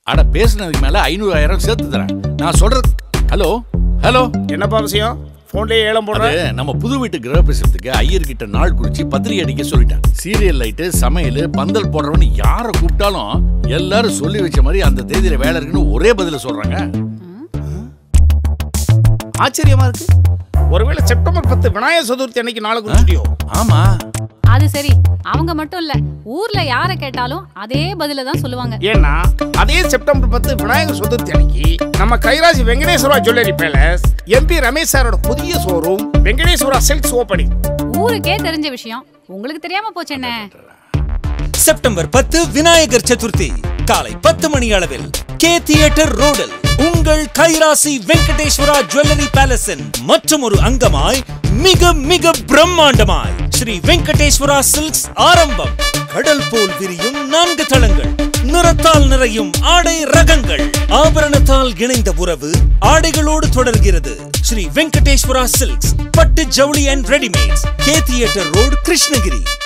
அட பேசுனதுக்கு மேல ஐநூறாயிரம் சேர்த்து தரேன் நான் சொல்றது ஹலோ ஹலோ என்னப்பா விஷயம் போன்லயே ஏலம் போடுற அது நம்ம புது வீட்டு கிரகப்பிரசத்துக்கு ஐயர்கிட்ட நாள் குறிச்சு பத்திரிகை அடிக்க சொல்லிட்டேன் சீரியல் லைட்டு சமையல் பந்தல் போடுறவன்னு யாரை கூப்பிட்டாலும் எல்லாரும் சொல்லி வச்ச மாதிரி அந்த தேதியில வேலை இருக்குன்னு ஒரே பதில சொல்றாங்க ஆச்சரியமா இருக்கு ஒருவேளை செப்டம்பர் பத்து விநாயகர் சதுர்த்தி அன்னைக்கு நாளை குறிச்சிட்டியோ ஆமா அது சரி அவங்க மட்டும் இல்ல ஊர்ல யார கேட்டாலும் அதே பதில தான் சொல்லுவாங்க ஏன்னா அதே செப்டம்பர் பத்து விநாயகர் சதுர்த்தி அன்னைக்கு நம்ம Kairasi Venkateswara jewellery palace MP Ramesh சாரோட புதிய ஷோரூம் வெங்கடேஸ்வரா சில்க்ஸ் ஓப்பனிங் ஊருக்கே தெரிஞ்ச விஷயம் உங்களுக்கு தெரியாம போச்சு என்ன செப்டம்பர் பத்து விநாயகர் சதுர்த்தி காலை பத்து மணி அளவில் கே தியேட்டர் ரோடில் உங்கள் கைராசி வெங்கடேஸ்வரா ஜுவல்லரி பேலஸின் மற்றும் ஒரு அங்கமாய் மிக மிக பிரம்மாண்டமாய் ஸ்ரீ வெங்கடேஸ்வரா சில்க்ஸ் ஆரம்பம் கடல் போல் விரியும் நான்கு தளங்கள் நிறத்தால் நிறையும் ஆடை ரகங்கள் ஆபரணத்தால் இணைந்த உறவு ஆடைகளோடு தொடர்கிறது ஸ்ரீ வெங்கடேஸ்வரா சில்க்ஸ் பட்டு ஜவுளி and readymades K theatre road Krishnagiri